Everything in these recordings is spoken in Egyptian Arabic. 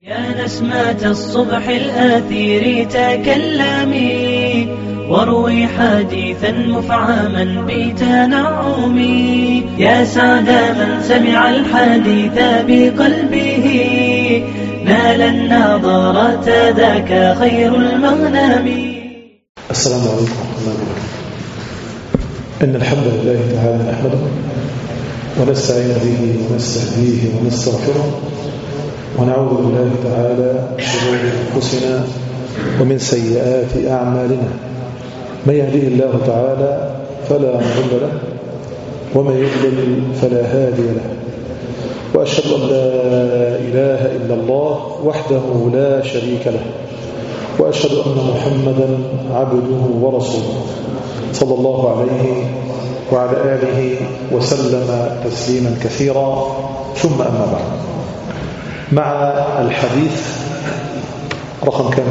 يا نسمة الصبح الآثير تكلمي واروي حديثا مفعما بتنعم يا سعد من سمع الحديث بقلبه نال النظرة ذاك خير المغنم السلام عليكم ورحمة الله وبركاته إن الحمد لله تعالى نحمده ونستعين به ونستهديه ونستغفره ونعوذ بالله تعالى من شرور أنفسنا ومن سيئات أعمالنا من يهديه الله تعالى فلا مضل له ومن يضلل فلا هادي له وأشهد أن لا إله إلا الله وحده لا شريك له وأشهد أن محمدا عبده ورسوله صلى الله عليه وعلى آله وسلم تسليما كثيرا ثم أما بعد مع الحديث رقم كم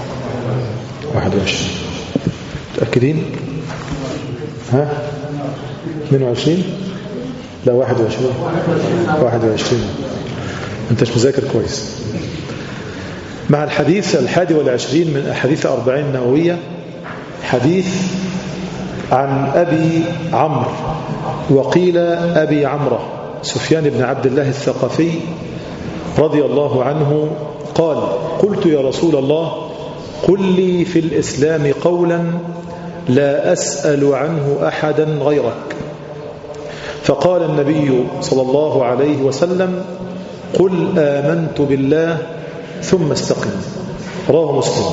21 متأكدين ها 22 لا 21 21 انت مش مذاكر كويس مع الحديث الحادي والعشرين من أحاديث أربعين نووية حديث عن أبي عمرو وقيل أبي عمرو سفيان بن عبد الله الثقفي رضي الله عنه قال قلت يا رسول الله قل لي في الإسلام قولا لا أسأل عنه أحدا غيرك فقال النبي صلى الله عليه وسلم قل آمنت بالله ثم استقم رواه مسلم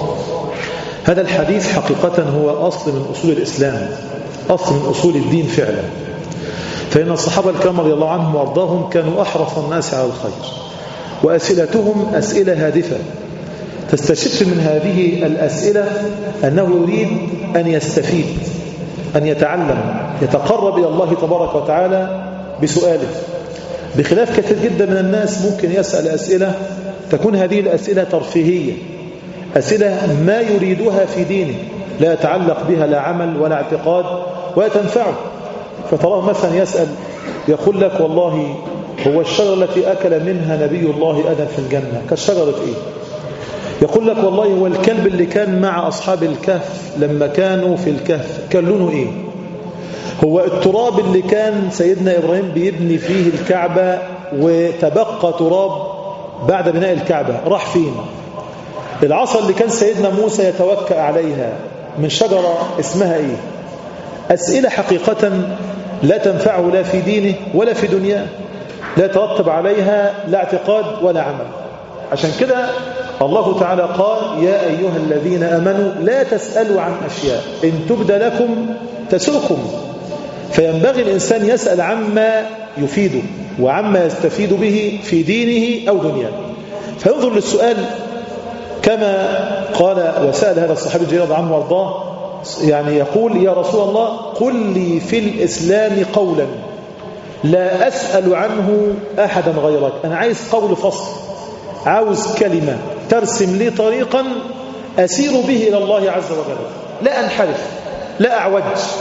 هذا الحديث حقيقة هو أصل من أصول الإسلام أصل من أصول الدين فعلا فإن الصحابة الكرام رضي الله عنهم وأرضاهم كانوا أحرص الناس على الخير وأسئلتهم أسئلة هادفة تستشف من هذه الأسئلة أنه يريد أن يستفيد أن يتعلم يتقرب إلى الله تبارك وتعالى بسؤاله بخلاف كثير جدا من الناس ممكن يسأل أسئلة تكون هذه الأسئلة ترفيهية أسئلة ما يريدها في دينه لا يتعلق بها لا عمل ولا اعتقاد ولا تنفعه فتراه مثلا يسأل يقول لك والله هو الشجرة التي أكل منها نبي الله آدم في الجنة كالشجرة إيه يقول لك والله هو الكلب اللي كان مع أصحاب الكهف لما كانوا في الكهف كان لونه إيه هو التراب اللي كان سيدنا إبراهيم بيبني فيه الكعبة وتبقى تراب بعد بناء الكعبة راح فين العصا اللي كان سيدنا موسى يتوكأ عليها من شجرة اسمها ايه أسئلة حقيقة لا تنفعه لا في دينه ولا في دنياه لا يترتب عليها لا اعتقاد ولا عمل عشان كده الله تعالى قال يا أيها الذين أمنوا لا تسألوا عن أشياء إن تبد لكم تسؤكم فينبغي الإنسان يسأل عما يفيده وعما يستفيد به في دينه أو دنياه فينظر للسؤال كما قال وسأل هذا الصحابي الجليل عنه وارضاه يعني يقول يا رسول الله قل لي في الإسلام قولا لا أسأل عنه أحدا غيرك أنا عايز قول فصل عاوز كلمة ترسم لي طريقا أسير به إلى الله عز وجل لا أنحرف لا أعوج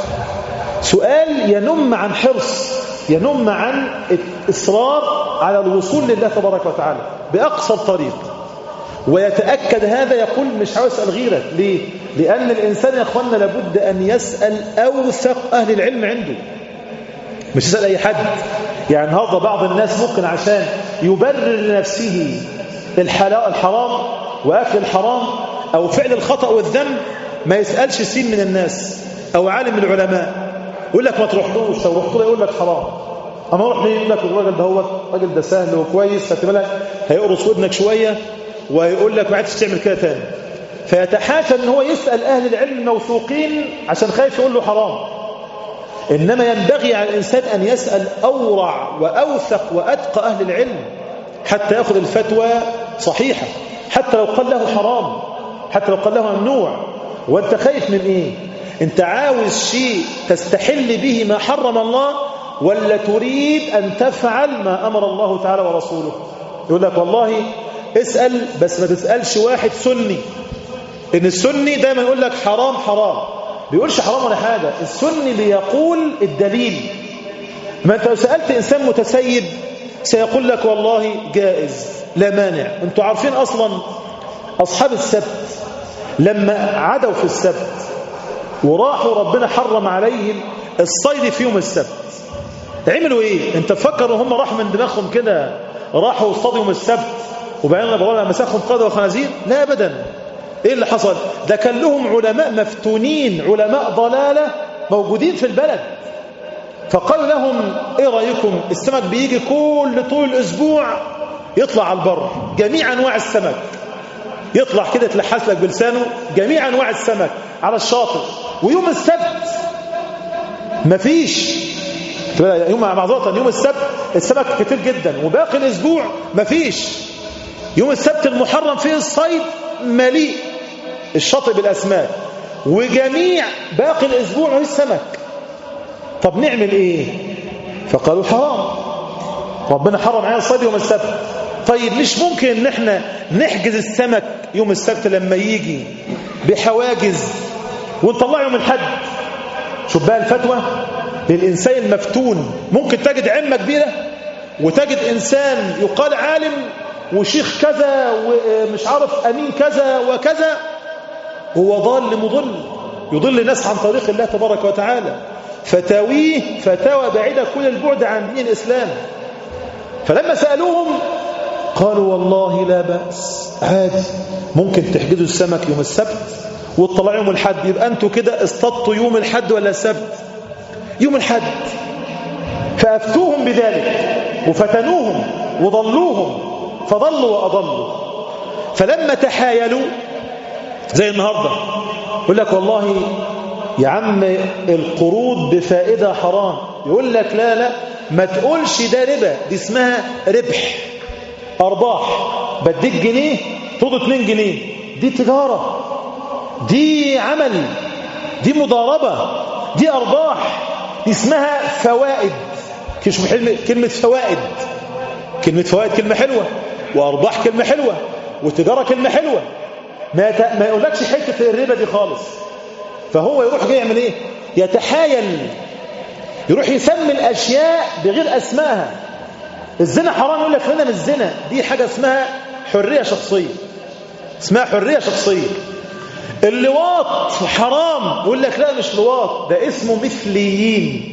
سؤال ينم عن حرص ينم عن إصرار على الوصول لله تبارك وتعالى بأقصر طريق ويتأكد هذا يقول مش عاوز أسأل غيرك ليه؟ لأن الإنسان يا أخوانا لابد أن يسأل أوثق أهل العلم عنده مش يسأل أي حد يعني هذا بعض الناس ممكن عشان يبرر لنفسه الحرام وأكل الحرام أو فعل الخطأ والذنب ما يسألش سين من الناس أو عالم من العلماء يقول لك ما تروحلوش لو رحت له يقول لك حرام اما اروح ليه يقول لك الراجل ده هو الراجل ده سهل وكويس خدت بالك هيقرص ودنك شويه ويقول لك ما عادش تعمل كده تاني فيتحاشى ان هو يسال اهل العلم الموثوقين عشان خايف يقول له حرام انما ينبغي على الانسان ان يسال اورع واوثق واتقى اهل العلم حتى ياخذ الفتوى صحيحه حتى لو قال له حرام حتى لو قال له ممنوع وانت خايف من ايه انت عاوز شيء تستحل به ما حرم الله ولا تريد أن تفعل ما أمر الله تعالى ورسوله يقول لك والله اسأل بس ما تسألش واحد سني إن السني دايما يقول لك حرام حرام بيقولش حرام ولا حاجة السني بيقول الدليل ما أنت لو سألت إنسان متسيب سيقول لك والله جائز لا مانع انتوا عارفين أصلا أصحاب السبت لما عدوا في السبت وراحوا ربنا حرم عليهم الصيد في يوم السبت عملوا ايه انت تفكر ان هم راحوا من دماغهم كده راحوا اصطادوا يوم السبت وبعدين ربنا مساخهم قادة وخنازير لا ابدا ايه اللي حصل ده كان لهم علماء مفتونين علماء ضلالة موجودين في البلد فقالوا لهم ايه رأيكم السمك بيجي كل طول الاسبوع يطلع على البر جميع انواع السمك يطلع كده تلحس لك بلسانه جميع انواع السمك على الشاطئ ويوم السبت مفيش يوم معذرة يوم السبت السمك كتير جدا وباقي الاسبوع مفيش يوم السبت المحرم فيه الصيد مليء الشاطئ بالاسماك وجميع باقي الاسبوع هو السمك طب نعمل ايه فقالوا حرام ربنا حرم علينا الصيد يوم السبت طيب مش ممكن ان احنا نحجز السمك يوم السبت لما يجي بحواجز ونطلعه يوم الحد شوف بقى الفتوى للإنسان المفتون ممكن تجد عمة كبيرة وتجد إنسان يقال عالم وشيخ كذا ومش عارف أمين كذا وكذا هو ضال مضل يضل الناس عن طريق الله تبارك وتعالى فتاويه فتاوى بعيدة كل البعد عن دين الإسلام فلما سألوهم قالوا والله لا بأس عادي ممكن تحجزوا السمك يوم السبت وتطلعوا يوم الحد يبقى أنتوا كده اصطدتوا يوم الحد ولا السبت يوم الحد فأفتوهم بذلك وفتنوهم وضلوهم فضلوا وأضلوا فلما تحايلوا زي النهاردة يقول لك والله يا عم القروض بفائدة حرام يقول لك لا لا ما تقولش ده ربا دي اسمها ربح أرباح بديك جنيه تقضي 2 جنيه دي تجارة دي عمل دي مضاربة دي أرباح دي اسمها فوائد شوف كلمة فوائد كلمة فوائد كلمة حلوة وأرباح كلمة حلوة وتجارة كلمة حلوة ما ت... ما يقولكش حتة الربا دي خالص فهو يروح جاي يعمل ايه يتحايل يروح يسمي الأشياء بغير أسمائها الزنا حرام يقول لك هنا من الزنا دي حاجة اسمها حرية شخصية اسمها حرية شخصية اللواط حرام يقول لك لا مش لواط ده اسمه مثليين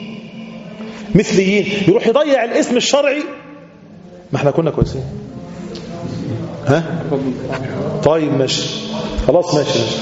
مثليين يروح يضيع الاسم الشرعي ما احنا كنا كويسين ها طيب ماشي خلاص ماشي ماشي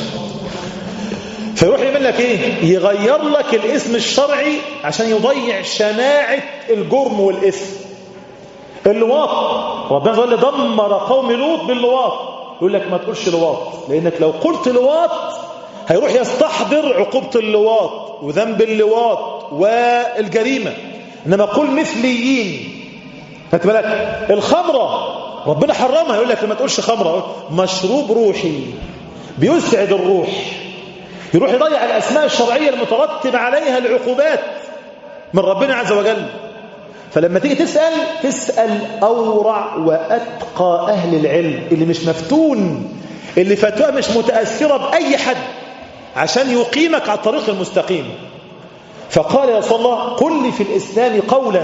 فيروح يعمل لك ايه يغير لك الاسم الشرعي عشان يضيع شناعة الجرم والاسم اللواط ربنا قال دمر قوم لوط باللواط يقول لك ما تقولش لواط لانك لو قلت لواط هيروح يستحضر عقوبة اللواط وذنب اللواط والجريمة انما قل مثليين خدت بالك الخمرة ربنا حرمها يقول لك ما تقولش خمرة مشروب روحي بيسعد الروح يروح يضيع الأسماء الشرعية المترتب عليها العقوبات من ربنا عز وجل فلما تيجي تسأل تسأل أورع وأتقى أهل العلم اللي مش مفتون اللي فتوى مش متأثرة بأي حد عشان يقيمك على الطريق المستقيم فقال يا صلى الله قل لي في الإسلام قولا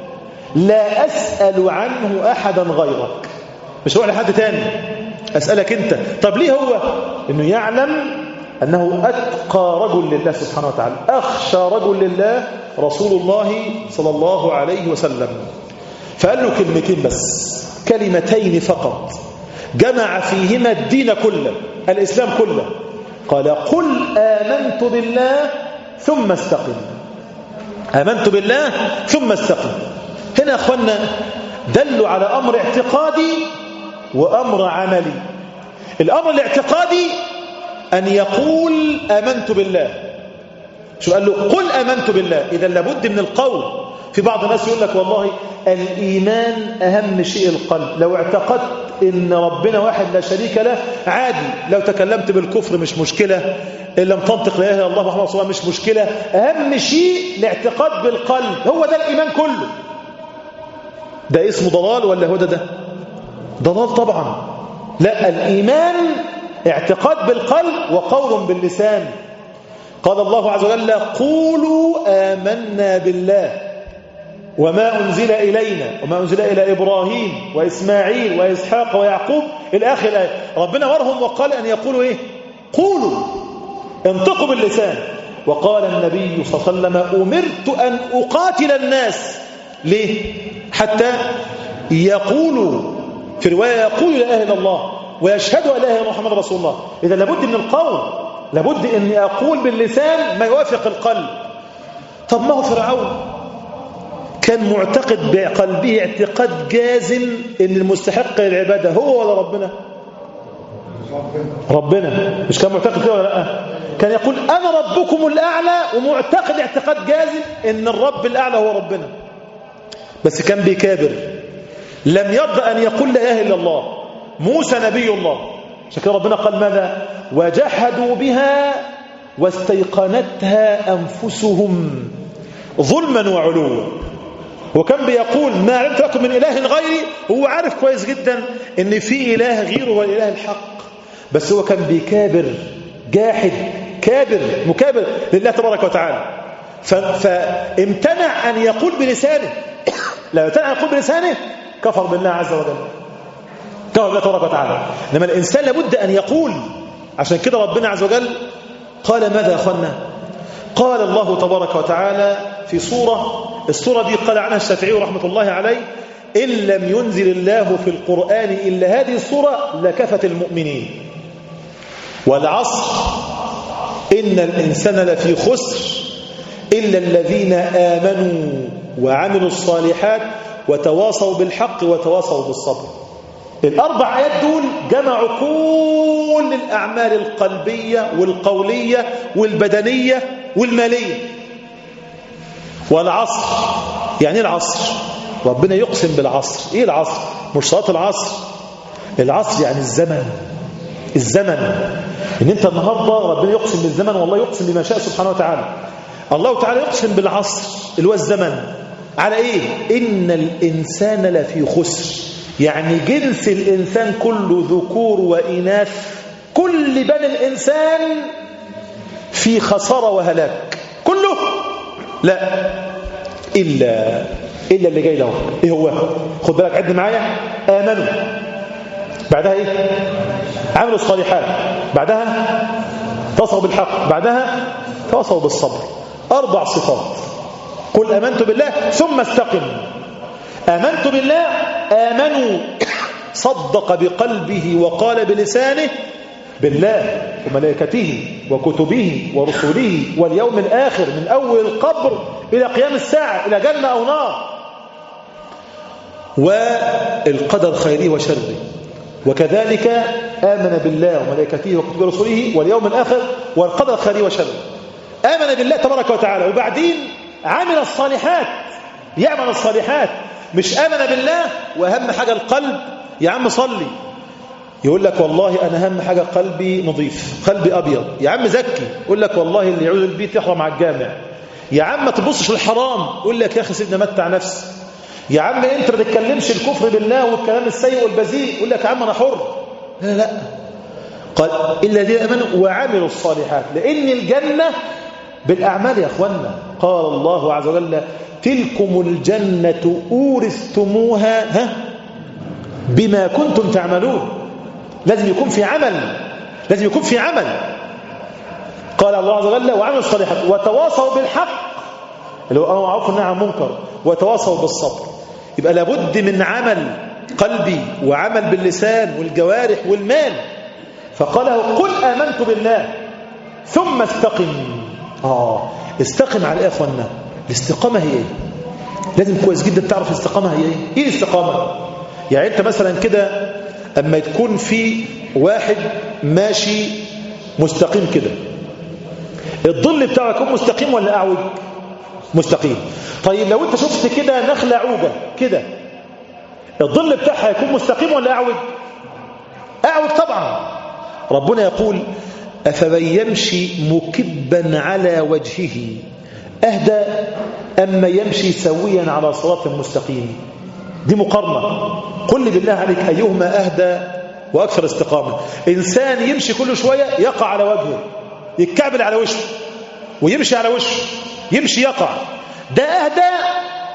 لا أسأل عنه أحدا غيرك مش هو لحد تاني أسألك أنت طب ليه هو إنه يعلم أنه أتقى رجل لله سبحانه وتعالى أخشى رجل لله رسول الله صلى الله عليه وسلم فقال له كلمتين بس كلمتين فقط جمع فيهما الدين كله الإسلام كله قال قل آمنت بالله ثم استقم آمنت بالله ثم استقم هنا يا أخوانا دلوا على أمر اعتقادي وأمر عملي الأمر الاعتقادي أن يقول آمنت بالله شو قال له قل آمنت بالله إذا لابد من القول في بعض الناس يقول لك والله الإيمان أهم شيء القلب لو اعتقدت إن ربنا واحد لا شريك له عادي لو تكلمت بالكفر مش مشكلة إن لم تنطق لا إله إلا الله محمد رسول الله مش مشكلة أهم شيء الاعتقاد بالقلب هو ده الإيمان كله ده اسمه ضلال ولا هدى ده ضلال طبعا لا الإيمان اعتقاد بالقلب وقول باللسان قال الله عز وجل قولوا آمنا بالله وما أنزل إلينا وما أنزل إلى إبراهيم وإسماعيل وإسحاق ويعقوب إلى آخر الآية ربنا ورهم وقال أن يقولوا إيه قولوا انطقوا باللسان وقال النبي صلى الله عليه وسلم أمرت أن أقاتل الناس ليه حتى يقولوا في رواية يقول لا إله إلا الله ويشهدوا أن لا إله إلا محمد رسول الله إذا لابد من القول لابد أن أقول باللسان ما يوافق القلب طب ما هو فرعون كان معتقد بقلبه اعتقاد جازم ان المستحق للعباده هو ولا ربنا ربنا مش كان معتقد كده ولا لا كان يقول انا ربكم الاعلى ومعتقد اعتقاد جازم ان الرب الاعلى هو ربنا بس كان بيكابر لم يرضى ان يقول لا اله الا الله موسى نبي الله عشان كده ربنا قال ماذا وجحدوا بها واستيقنتها انفسهم ظلما وعلوا وكان بيقول ما علمت لكم من إله غيري هو عارف كويس جدا ان في إله غيره هو الإله الحق بس هو كان بيكابر جاحد كابر مكابر لله تبارك وتعالى فامتنع أن يقول بلسانه لا امتنع أن يقول بلسانه كفر بالله عز وجل كفر بالله تبارك وتعالى إنما الإنسان لابد أن يقول عشان كده ربنا عز وجل قال ماذا يا أخوانا قال الله تبارك وتعالى في صورة الصورة دي قال عنها الشافعي رحمة الله عليه إن لم ينزل الله في القرآن إلا هذه الصورة لكفت المؤمنين والعصر إن الإنسان لفي خسر إلا الذين آمنوا وعملوا الصالحات وتواصوا بالحق وتواصوا بالصبر الأربع آيات دول جمعوا كل الأعمال القلبية والقولية والبدنية والمالية والعصر يعني ايه العصر ربنا يقسم بالعصر ايه العصر مش صلاه العصر العصر يعني الزمن الزمن ان انت النهارده ربنا يقسم بالزمن والله يقسم بما شاء سبحانه وتعالى الله تعالى يقسم بالعصر اللي هو الزمن على ايه ان الانسان لفي خسر يعني جنس الانسان كله ذكور واناث كل بني الانسان في خساره وهلاك كله لا إلا إلا اللي جاي له إيه هو خد بالك عد معايا آمنوا بعدها إيه عملوا الصالحات بعدها تصوا بالحق بعدها تصوا بالصبر أربع صفات قل آمنت بالله ثم استقم آمنت بالله آمنوا صدق بقلبه وقال بلسانه بالله وملائكته وكتبه ورسله واليوم الآخر من أول القبر إلى قيام الساعة إلى جنة أو نار والقدر خيره وشره وكذلك آمن بالله وملائكته وكتبه ورسله واليوم الآخر والقدر خيره وشره آمن بالله تبارك وتعالى وبعدين عمل الصالحات يعمل الصالحات مش آمن بالله وأهم حاجة القلب يا عم صلي يقول لك والله أنا أهم حاجة قلبي نظيف قلبي أبيض يا عم زكي يقول لك والله اللي يعود البيت يحرم على الجامع يا عم ما تبصش الحرام يقول لك يا أخي سيدنا متع نفسي يا عم انت ما تتكلمش الكفر بالله والكلام السيء والبذيء يقول لك يا عم انا حر لا لا قال الا الذين امنوا وعملوا الصالحات لان الجنه بالاعمال يا اخوانا قال الله عز وجل تلكم الجنه اورثتموها ها بما كنتم تعملون لازم يكون في عمل لازم يكون في عمل قال الله عز وجل وعملوا الصالحات وتواصوا بالحق اللي هو امر معروف والنهي عن منكر وتواصوا بالصبر يبقى لابد من عمل قلبي وعمل باللسان والجوارح والمال فقال له قل آمنت بالله ثم استقم آه استقم على ايه يا اخوانا الاستقامة هي ايه لازم كويس جدا تعرف الاستقامة هي ايه ايه الاستقامة يعني انت مثلا كده اما تكون في واحد ماشي مستقيم كده الظل بتاعه يكون مستقيم ولا اعوج مستقيم طيب لو انت شفت كده نخلة عوجة كده الظل بتاعها يكون مستقيم ولا اعوج اعوج طبعا ربنا يقول أفمن يمشي مكبا على وجهه أهدى أما يمشي سويا على صراط مستقيم دي مقارنة قل لي بالله عليك أيهما أهدى وأكثر استقامة إنسان يمشي كل شوية يقع على وجهه يتكعبل على وشه ويمشي على وشه يمشي يقع ده أهدى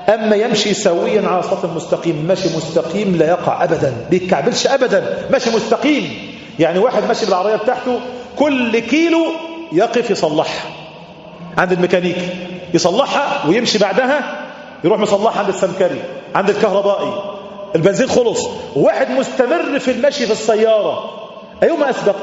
أما يمشي سويا على صراط مستقيم ماشي مستقيم لا يقع أبدا بيتكعبلش أبدا ماشي مستقيم يعني واحد ماشي بالعربية بتاعته كل كيلو يقف يصلحها عند الميكانيكي يصلحها ويمشي بعدها يروح مصلحها عند السمكري عند الكهربائي البنزين خلص وواحد مستمر في المشي في السيارة أيهما أسبق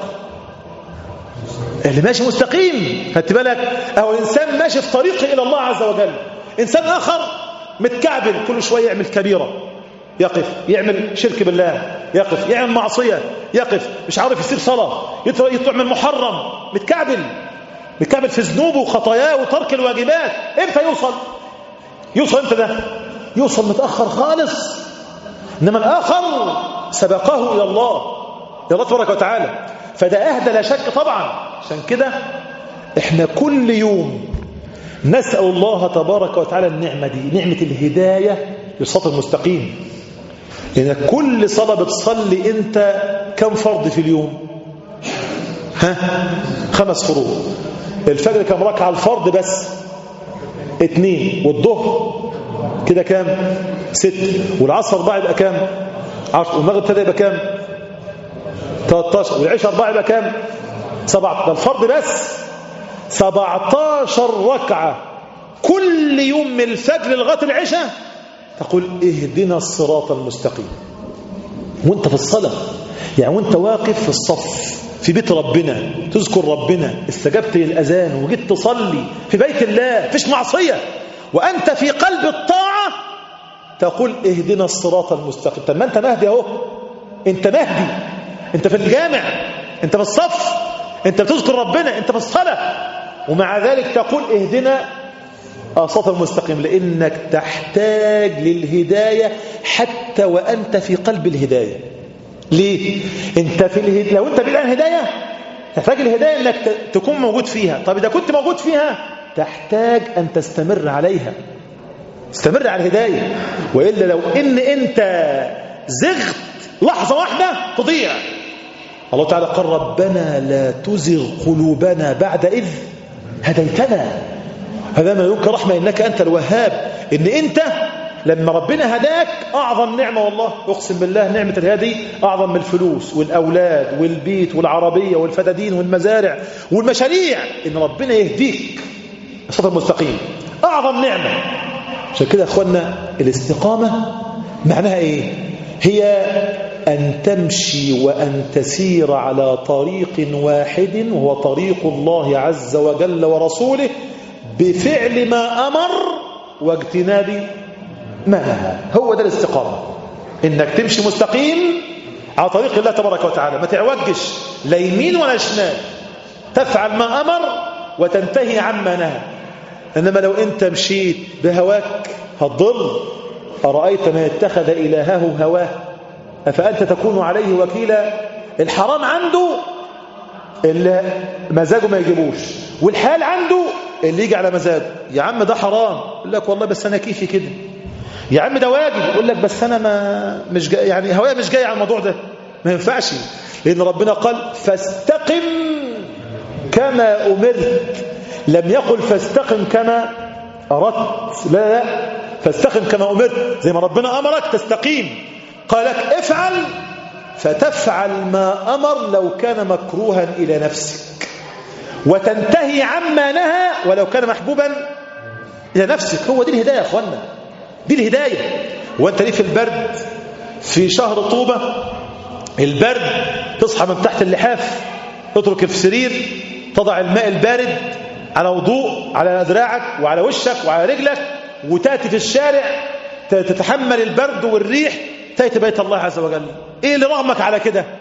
اللي ماشي مستقيم خدت بالك أو إنسان ماشي في طريقه إلى الله عز وجل إنسان آخر متكعبل كل شوية يعمل كبيرة يقف يعمل شرك بالله يقف يعمل معصية يقف مش عارف يصير صلاة يطلع من محرم متكعبل متكعبل في ذنوبه وخطاياه وترك الواجبات امتى يوصل يوصل امتى ده يوصل متأخر خالص إنما الآخر سبقه إلى الله إلى الله تبارك وتعالى فده أهدى لا شك طبعا عشان كده احنا كل يوم نسأل الله تبارك وتعالى النعمة دي نعمة الهداية للصراط المستقيم لأن كل صلاة بتصلي أنت كم فرض في اليوم ها خمس فروض الفجر كم ركعة الفرض بس اتنين والظهر كده كام ست والعصر أربعة يبقى كام عشر والمغرب ابتدى يبقى كام 13 والعشاء أربعة يبقى كام سبعة ده الفرض بس 17 ركعة كل يوم من الفجر لغاية العشاء تقول اهدنا الصراط المستقيم وانت في الصلاة يعني وانت واقف في الصف في بيت ربنا تذكر ربنا استجبت للأذان وجيت تصلي في بيت الله فيش معصية وأنت في قلب الطاعة تقول اهدنا الصراط المستقيم طب ما أنت مهدي اهو أنت مهدي أنت في الجامع أنت في الصف أنت بتذكر ربنا أنت في الصلاة ومع ذلك تقول اهدنا الصراط المستقيم لأنك تحتاج للهداية حتى وأنت في قلب الهداية ليه؟ أنت في الهداية لو أنت بعيد عن الهداية تحتاج الهداية أنك تكون موجود فيها طب إذا كنت موجود فيها تحتاج أن تستمر عليها استمر على الهداية وإلا لو إن أنت زغت لحظة واحدة تضيع الله تعالى قال ربنا لا تزغ قلوبنا بعد إذ هديتنا هذا ما ينكر رحمة إنك أنت الوهاب إن أنت لما ربنا هداك أعظم نعمة والله أقسم بالله نعمة الهدي أعظم من الفلوس والأولاد والبيت والعربية والفدادين والمزارع والمشاريع إن ربنا يهديك الصراط المستقيم أعظم نعمة عشان كده يا أخوانا الاستقامة معناها إيه هي أن تمشي وأن تسير على طريق واحد وهو طريق الله عز وجل ورسوله بفعل ما أمر واجتناب ما نهى هو ده الاستقامة إنك تمشي مستقيم على طريق الله تبارك وتعالى ما تعوجش لا يمين ولا شمال تفعل ما أمر وتنتهي عما نهى إنما لو أنت مشيت بهواك هتضل أرأيت من اتخذ إلهه هواه أفأنت تكون عليه وكيلا الحرام عنده اللي مزاجه ما يجيبوش والحال عنده اللي يجي على مزاجه يا عم ده حرام يقول لك والله بس أنا كيفي كده يا عم ده واجب يقول لك بس أنا ما مش جاي يعني هوايا مش جاي على الموضوع ده ما ينفعش لأن ربنا قال فاستقم كما أمرت لم يقل فاستقم كما أردت لا لا فاستقم كما أمرت زي ما ربنا أمرك تستقيم قال لك افعل فتفعل ما أمر لو كان مكروها إلى نفسك وتنتهي عما نهى ولو كان محبوبا إلى نفسك هو دي الهداية يا أخوانا دي الهداية وانت ليه في البرد في شهر طوبة البرد تصحى من تحت اللحاف تترك في سرير تضع الماء البارد على وضوء على ذراعك وعلى وشك وعلى رجلك وتأتي في الشارع تتحمل البرد والريح تأتي بيت الله عز وجل ايه اللي رغمك على كده